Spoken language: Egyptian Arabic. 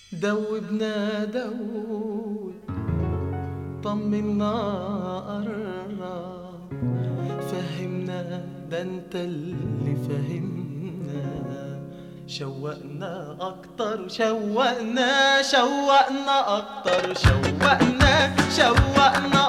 دوبنا دوب طمنا قرب فهمنا ده انت اللي فهمنا شوقنا اكتر شوقنا شوقنا اكتر شوقنا شوقنا